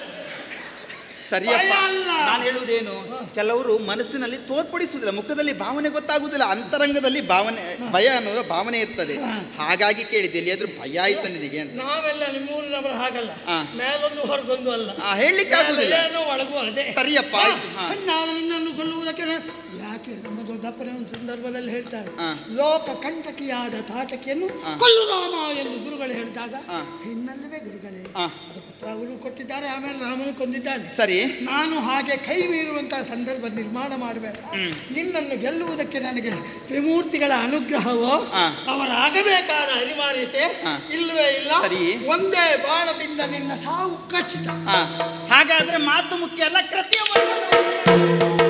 ಸರಿಯಪ್ಪ ಭಯ ಅಲ್ಲ. ನಾನು ಹೇಳುವುದೇನು ಕೆಲವರು ಮನಸ್ಸಿನಲ್ಲಿ ತೋರ್ಪಡಿಸುವುದಿಲ್ಲ ಮುಖದಲ್ಲಿ ಭಾವನೆ ಗೊತ್ತಾಗುವುದಿಲ್ಲ ಅಂತರಂಗದಲ್ಲಿ ಭಾವನೆ ಭಯ ಅನ್ನೋದು ಭಾವನೆ ಇರ್ತದೆ ಹಾಗಾಗಿ ಕೇಳಿದ್ದೆ ಎಲ್ಲಿಯಾದ್ರೂ ಭಯ ಆಯ್ತಾ ನಿನಗೆ ಅಂತ ನಾವೆಲ್ಲ ನಿಮ್ಮೂರಿನವರು ಹಾಗಲ್ಲ ಹಾ. ಮೇಲೊಂದು ಹೊರಗೊಂದು ಅಲ್ಲ ಆ, ಹೇಳಲಿಕ್ಕೆ ಆಗುದಿಲ್ಲ ಮೇಲೇನೋ ಒಳಗೂ ಅದೇ ಸರಿಯಪ್ಪ ಆಯ್ತು ಹಾ ನಾವು ನಿನ್ನನ್ನು ಕೊಲ್ಲುವುದಕ್ಕೆ ನಾ- ಯಾಕೆ ನಮ್ಮ ದೊಡ್ಡಪ್ಪನ ಒಂದು ಸಂದರ್ಭದಲ್ಲಿ ಹೇಳ್ತಾರೆ ಹಾ. ಲೋಕ ಕಂಟಕಿಯಾದ ತಾಟಕಿಯನ್ನು ಹಾ. ಕೊಲ್ಲು ರಾಮ ಎಂದು ಗುರುಗಳು ಹೇಳಿದಾಗ ಹಾ. ಹಿನ್ನಲ್ಲವೇ ಗುರುಗಳೇ ಹಾ. ಅದು ಪತ್ರ ಅವರು ಕೊಟ್ಟಿದ್ದಾರೆ ಆಮೇಲೆ ರಾಮನು ಕೊಂದಿದ್ದಾನೆ ಸರಿ ನಾನು ಹಾಗೆ ಕೈ ಮೀರುವಂತಹ ಸಂದರ್ಭ ನಿರ್ಮಾಣ ಮಾಡಬೇಡ ನಿನ್ನನ್ನು ಗೆಲ್ಲುವುದಕ್ಕೆ ನನಗೆ ತ್ರಿಮೂರ್ತಿಗಳ ಅನುಗ್ರಹವೋ ಹಾ. ಅವರಾಗಬೇಕಾದ ಅನಿವಾರ್ಯತೆ ಹಾ. ಇಲ್ಲವೇ ಇಲ್ಲ ಸರಿ. ಒಂದೇ ಬಾಣದಿಂದ ನಿನ್ನ ಸಾವು ಖಚಿತ ಹಾ ಹಾಗಾದ್ರೆ ಮಾತು ಮುಖ್ಯ ಅಲ್ಲ ಕೃತ್ಯ ಮುಖ್ಯ.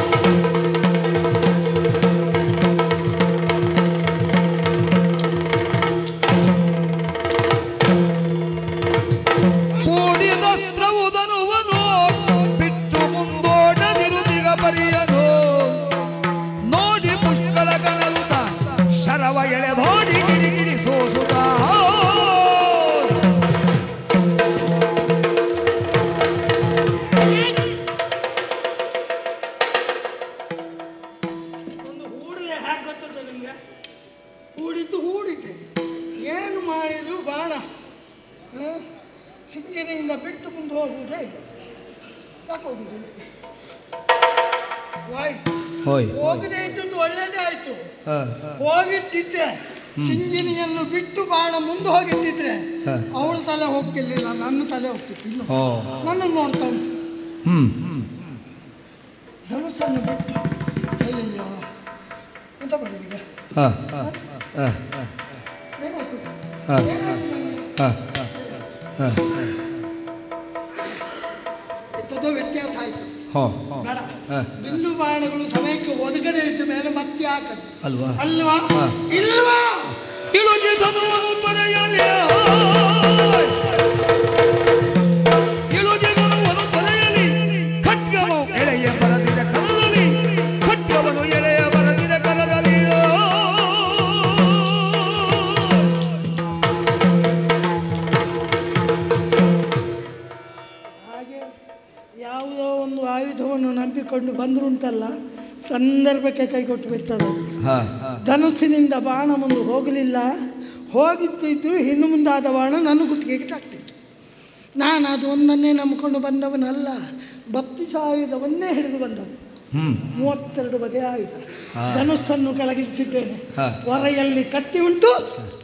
ಕೂಡಿದಸ್ತ್ರವುದನುವನು ಬಿಟ್ಟು ಮುಂದೋಡದಿರುದಿಗ ಬರಿಯನು ನೋಡಿ ಪುಷ್ಕಳ ಕನಲುತ ಶರವ ಎಳೆದೋಡಿ ಗಿಡಿ ಗಿಡಿ ಸೋಸುತ್ತ ಒಂದು ಹೂಡಿಗೆ ಹೇಗೆ ಗೊತ್ತುಂಟು ನಿಮಗೆ ಹೂಡಿದ್ದು ಹೂಡಿದ್ದೆ ಏನು ಮಾಡಿದ್ರು ಬಾಣ ಹ? ಸಿಂಚನೆಯಿಂದ ಬಿಟ್ಟು ಮುಂದೆ ಹೋಗುವುದೇ ಇಲ್ಲ ಯಾಕೆ ಹೋಗುದು ವಾಯ್ ಹೋಯ್ ಹೋಗದೆ ಇದ್ದದ್ದು ಒಳ್ಳೇದೇ ಆಯ್ತು ಹೋಗಿದ್ದಿದ್ರೆ ಸಿಂಜಿನಿಯನ್ನು ಬಿಟ್ಟು ಬಾಣ ಮುಂದೆ ಹೋಗಿದ್ದಿದ್ರೆ ಹ. ಅವಳ ತಲೆ ಹೋಗ್ತಿರ್ಲಿಲ್ಲ ನನ್ನ ತಲೆ ಹೋಗ್ತಿತ್ತು ಇನ್ನು ಓ ನನ್ನನ್ನು ನೋಡ್ತಾ ಉಂಟು ಹ್ಮ್ ಧನುಸ್ಸನ್ನು ಬಿಟ್ಟು ಹ ಹ ಹ ಏನಾಯ್ತು? ಹ ಏನಾಯ್ತು ನನಗೆ? ಹ ಹ ಎಂಥದ್ದೋ ವ್ಯತ್ಯಾಸ ಆಯಿತು ಹೋ ಬೇಡ ಹ. ಬಿಲ್ಲು ಬಾಣಗಳು ಸಮಯಕ್ಕೆ ಒದಗದೇ ಇದ್ದ ಮೇಲೆ ಮತ್ತೆ ಹಾಕದು ಅಲ್ವಾ ಅಲ್ವಾ ಹ. ಇಲ್ವಾ ಇಳುಗಿ ಧನುವನ್ನು ತೊರೆಯಲಿ ಇಳುಗಿ ಧನುವನ್ನು ತೊರೆಯಲಿ ಖಡ್ಗವು ಎಳೆಯ ಬರದಿರ ಕರದಲ್ಲಿ ಖಡ್ಗವನು ಎಳೆಯ ಬರದಿರ ಕರದಲ್ಲಿ ಹಾಗೆ ಯಾವುದೋ ಒಂದು ಆಯುಧವನ್ನು ನಂಬಿಕೊಂಡು ಬಂದ್ರು ಉಂಟಲ್ಲ ಸಂದರ್ಭಕ್ಕೆ ಕೈ ಕೊಟ್ಟು ಬಿಡ್ತಾರೆ ಹ ಹ ಧನುಸ್ಸಿನಿಂದ ಬಾಣ ಮುಂದೆ ಹೋಗಲಿಲ್ಲ ಹೋಗಿದ್ದಿದ್ರು ಇನ್ನು ಮುಂದಾದ ಬಾಣ ನನ್ನ ಕುತ್ತಿಗೆಗೆ ತಾಗ್ತಿತ್ತು ನಾನು ಅದು ಒಂದನ್ನೇ ನಂಬಿಕೊಂಡು ಬಂದವನಲ್ಲ ಭಕ್ತಿ ಆಯುಧವನ್ನೇ ಹಿಡಿದು ಬಂದವನು ಹ್ಮ್ ಮೂವತ್ತೆರಡು ಬಗೆಯ ಆಯುಧ ಹಾ. ಧನುಸ್ಸನ್ನು ಕೆಳಗಿಳಿಸಿದ್ದೇನೆ ಹಾ. ಹೊರೆಯಲ್ಲಿ ಕತ್ತಿ ಉಂಟು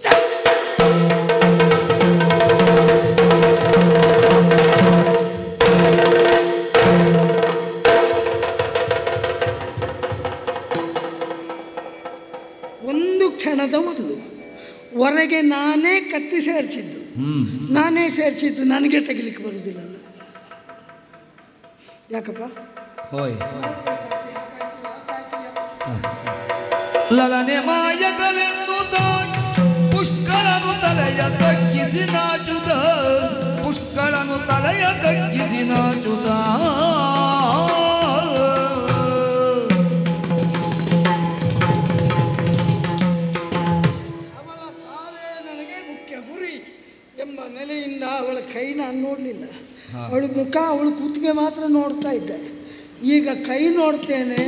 ಒಂದು ಕ್ಷಣದ ಮೊದಲು ಹೊರಗೆ ನಾನೇ ಕತ್ತಿ ಸೇರಿಸಿದ್ದು ಹ್ಮ್ ನಾನೇ ಸೇರಿಸಿದ್ದು ನನಗೆ ತೆಗಿಲಿಕ್ಕೆ ಬರುವುದಿಲ್ಲಲ್ಲ ಯಾಕಪ್ಪ ಹೋಯ್ ಲಲನೆ ಮಾಯಕವೆನ್ನುದ ಪುಷ್ಕಳನು ತಲೆಯ ತಗ್ಗಿಸಿ ನಾಚುದ ಪುಷ್ಕಳನು ತಲೆಯ ತಗ್ಗಿಸಿ ನಾಚುದ ಅವಳ ಸಾವೇ ನನಗೆ ಮುಖ್ಯ ಗುರಿ ಎಂಬ ನೆಲೆಯಿಂದ ಅವಳ ಕೈ ನಾನು ನೋಡಲಿಲ್ಲ ಅವಳ ಮುಖ ಅವಳ ಕುತ್ತಿಗೆ ಮಾತ್ರ ನೋಡ್ತಾ ಇದ್ದೆ ಈಗ ಕೈ ನೋಡ್ತೇನೆ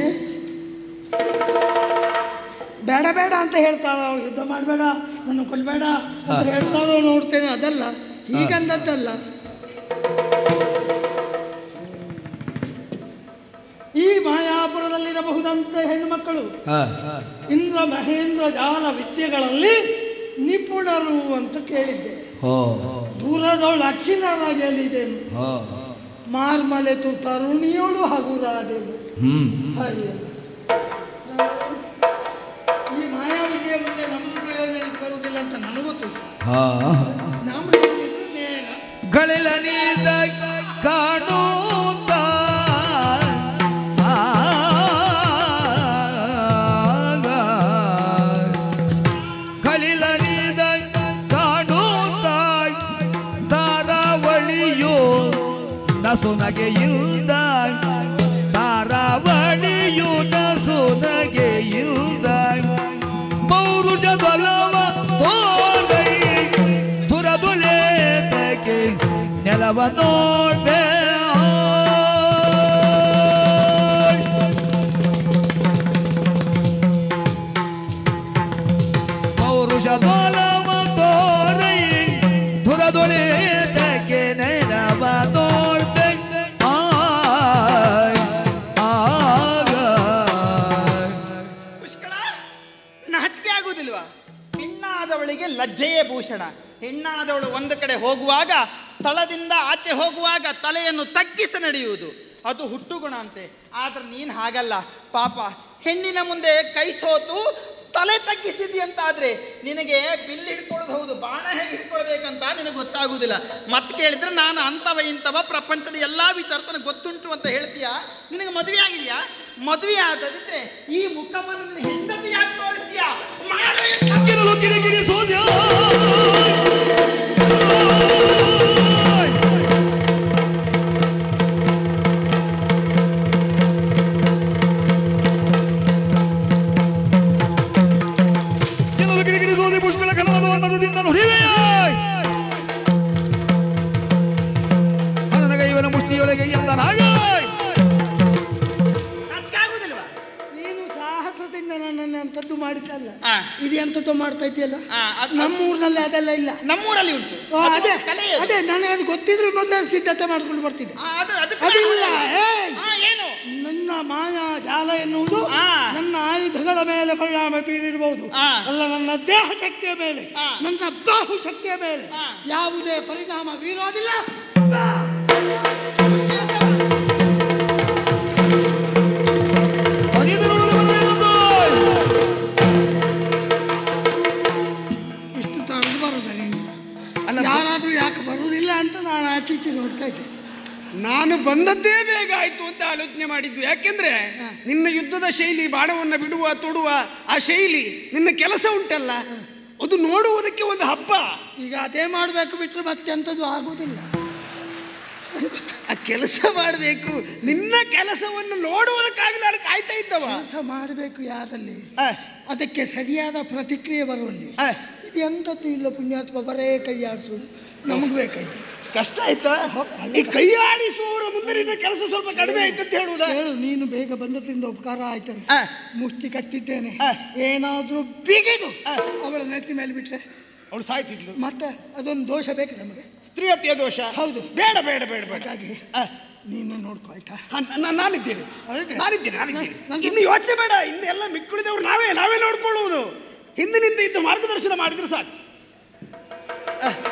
ಬೇಡ ಬೇಡ ಅಂತ ಹೇಳ್ತಾಳ ಅವಳು ಯುದ್ಧ ಮಾಡಬೇಡ ನನ್ನ ಕೊಲ್ಲಬೇಡ ಅಂತ ಹೇಳ್ತಾಳೋ ನೋಡ್ತೇನೆ ಅದಲ್ಲ ಹೀಗಂದದ್ದಲ್ಲ ಈ ಮಾಯಾಪುರದಲ್ಲಿರಬಹುದಂತ ಹೆಣ್ಣು ಮಕ್ಕಳು ಇಂದ್ರ ಮಹೇಂದ್ರ ಜಾಲ ವಿದ್ಯೆಗಳಲ್ಲಿ ನಿಪುಣರು ಅಂತ ಕೇಳಿದ್ದೆ ಹೋ ದೂರದವಳು ಅಖಿಲರಾಗಲಿದೆನು ಹೋ ಮಾರ್ಮಲೆತು ತರುಣಿಯೋಳು ಹಗುರಾದೆನು ಹ್ಮ್ ಹಾಗೆ ಈ ಮಾಯಾವಿದ್ಯೆ ಮುಂದೆ ನಮ್ಮದು ಪ್ರಯೋಜನಕ್ಕೆ ಬರುವುದಿಲ್ಲ ಅಂತ ನನಗೆ ಗೊತ್ತು ಹಾ ನಮ್ಮ ಹೇಳಿದ್ದು ನೇರ. ಗಳಿಲ ನೀದ ಕಾಣುತ್ತ ಕಲಿಲ ನೀದ ಕಾಣುತ್ತ ದಾರಾವಳಿಯು ನಸುನಗೆಯಿಂದ ದಾರಾವಳಿಯು ನಸುನಗೆಯಿಂದ ಪೌರುಷದೊಲವ ತೋರೈ ತುರದುಲೇತಕ್ಕೆ ನೆಲವ ನೋಡ್ಬೇ ಪೌರುಷದೊಲವ ತೋರೈ ತುರದುಲೇತಕ್ಕೆ ನೆಲವ ನೋಡ್ಬೇ ಆಯ್ ಆಗ ಪುಷ್ಕಳ ನಾಚಿಕೆ ಆಗುವುದಿಲ್ವಾ ಹೆಣ್ಣಾದವಳಿಗೆ ಲಜ್ಜೆಯೇ ಭೂಷಣ ಹೆಣ್ಣಾದವಳು ಒಂದು ಕಡೆ ಹೋಗುವಾಗ ಸ್ಥಳದಿಂದ ಆಚೆ ಹೋಗುವಾಗ ತಲೆಯನ್ನು ತಗ್ಗಿಸಿ ನಡೆಯುವುದು ಅದು ಹುಟ್ಟುಗುಣ ಅಂತೆ ಆದ್ರೆ ನೀನು ಹಾಗಲ್ಲ ಪಾಪ ಹೆಣ್ಣಿನ ಮುಂದೆ ಕೈ ಸೋತು ತಲೆ ತಗ್ಗಿಸಿದಿ ಅಂತಾದ್ರೆ ನಿನಗೆ ಬಿಲ್ ಹಿಡ್ಕೊಳ್ಳೋದು ಹೌದು ಬಾಣ ಹೇಗೆ ಹಿಡ್ಕೊಳ್ಬೇಕಂತ ನಿನಗೆ ಗೊತ್ತಾಗುವುದಿಲ್ಲ ಮತ್ತೆ ಕೇಳಿದ್ರೆ ನಾನು ಅಂತವ ಇಂಥವ ಪ್ರಪಂಚದ ಎಲ್ಲಾ ವಿಚಾರ ನನಗೆ ಗೊತ್ತುಂಟು ಅಂತ ಹೇಳ್ತೀಯಾ ನಿನಗೆ ಮದುವೆ ಆಗಿದೆಯಾ ಮದುವೆ ಆದದಿದ್ರೆ ಈ ಮುಖವನ್ನು ನಿನ್ನ ಹೆಂಡತಿ ಯಾಕೆ ತೋರಿಸ್ತೀಯಾ ಮಾಡು ಎಂತ- ಕಿರಲು ಕಿರಿಕಿರಿ ಸೋದ್ಯ ಕಿರಲು ಕಿರಿಕಿರಿ ಸೋದಿ ಪುಷ್ಕಳ ಕನವದ ಅನ್ನದಿಂದ ನುಡಿವೆ ನನ್ನ ಇವನ ಮುಷ್ಟಿಯೊಳಗೆ ಎಂದನಾಗ ನಾಚಿಕೆ ಆಗುವುದಿಲ್ವಾ ನೀನು ಸಾಹಸದಿಂದ ನನ್ನನ್ನು ಅಂಥದ್ದು ಮಾಡಿದ್ದಲ್ಲ ಆ. ಇದು ಎಂಥದ್ದು ಮಾಡ್ತಾ ಇದೆಯಲ್ಲ ಆ, ಅದ್- ನಮ್ಮೂರಿನಲ್ಲಿ ಅದೆಲ್ಲ ಇಲ್ಲ ನಮ್ಮೂರಲ್ಲಿ ಉಂಟು ಓ, ಅದು ಅದೇ ಒಂದು ಕಲೆ ಅದು. ಅದೇ ನನಗೆ ಅದು ಗೊತ್ತಿದ್ರೆ ಮೊದಲೇ ಸಿದ್ಧತೆ ಮಾಡ್ಕೊಂಡು ಬರ್ತಿದ್ದೆ ಆ, ಅದು ಅದಕ್ಕೆ ಅದಿಲ್ಲ ಏಯ್! ಆ, ಏನು ನನ್ನ ಮಾಯಾ ಜಾಲ ಎನ್ನುವುದು ಆ. ನನ್ನ ಆಯುಧಗಳ ಮೇಲೆ ಪರಿಣಾಮ ಬೀರಿರಬಹುದು ಆ. ಅಲ್ಲ ನನ್ನ ದೇಹ ಶಕ್ತಿಯ ಮೇಲೆ ಆ. ನನ್ನ ಬಾಹು ಶಕ್ತಿಯ ಮೇಲೆ ಆ. ಯಾವುದೇ ಪರಿಣಾಮ ಬೀರೋದಿಲ್ಲ ಅನಿದರುಳು ನಾನು ಬಂದದ್ದೇ ಬೇಗ ಆಯ್ತು ಅಂತ ಆಲೋಚನೆ ಮಾಡಿದ್ದು ಯಾಕೆಂದ್ರೆ ನಿನ್ನ ಯುದ್ಧದ ಶೈಲಿ ಬಾಣವನ್ನ ಬಿಡುವ ತೊಡುವ ಆ ಶೈಲಿ ನಿನ್ನ ಕೆಲಸ ಉಂಟಲ್ಲ ಅದು ನೋಡುವುದಕ್ಕೆ ಒಂದು ಹಬ್ಬ ಈಗ ಅದೇ ಮಾಡಬೇಕು ಬಿಟ್ಟರೆ ಮತ್ತೆ ಎಂಥದ್ದು ಆಗುವುದಿಲ್ಲ ಆ ಕೆಲಸ ಮಾಡಬೇಕು ನಿನ್ನ ಕೆಲಸವನ್ನು ನೋಡುವುದಕ್ಕಾಗಿ ನಾನು ಕಾಯ್ತಾ ಇದ್ದವ ಕೆಲಸ ಮಾಡಬೇಕು ಯಾರಲ್ಲಿ ಆ, ಅದಕ್ಕೆ ಸರಿಯಾದ ಪ್ರತಿಕ್ರಿಯೆ ಬರುವಲ್ಲಿ ಆ, ಇದು ಎಂಥದ್ದು ಇಲ್ಲ ಪುಣ್ಯಾತ್ಮ ಬರೇ ಕೈ ಆಡಿಸೋದು ನಮಗೆ ಬೇಕಾಯ್ತು ಕಷ್ಟ ಆಯ್ತಾ ಈ ಕೈ ಆಡಿಸುವವರ ಮುಂದೆ ನಿನ್ನ ಕೆಲಸ ಸ್ವಲ್ಪ ಕಡಿಮೆ ಆಯ್ತು ಅಂತ ಹೇಳುವುದಾ ಹೇಳು ನೀನು ಬೇಗ ಬಂದದ್ರಿಂದ ಉಪಕಾರ ಆಯ್ತಂತ ಆ, ಮುಷ್ಟಿ ಕಟ್ಟಿದ್ದೇನೆ ಆ. ಏನಾದ್ರೂ ಬಿಗಿದು ಆ. ಅವಳ ನೆತ್ತಿ ಮೇಲೆ ಬಿಟ್ರೆ ಅವಳು ಸಾಯ್ತಿದ್ಲು ಮತ್ತೆ ಅದೊಂದು ದೋಷ ಬೇಕು ನಮಗೆ ಸ್ತ್ರೀಯತೆಯ ದೋಷ ಹೌದು. ಬೇಡ ಬೇಡ ಬೇಡ ಬೇಡ ಹಾಗಾಗಿ ಆ, ನೀನು ನೋಡ್ಕೋ ಆಯ್ತಾ ಆ, ನ- ನಾನಿದ್ದೇನೆ ಹೌದಾ? ನಾನಿದ್ದೇನೆ ನಾನಿದ್ದೇನೆ ನಂಗೆ- ಇನ್ನು ಯೋಚನೆ ಬೇಡ ಇನ್ನು ಎಲ್ಲ ಮಿಕ್ಕುಳಿದವರು ನಾವೇ ನಾವೇ ನೋಡ್ಕೊಳ್ಳುವುದು ಹಿಂದಿನಿಂದ ಇದ್ದು ಮಾರ್ಗದರ್ಶನ ಮಾಡಿದ್ರೆ ಸಾಕು ಆ,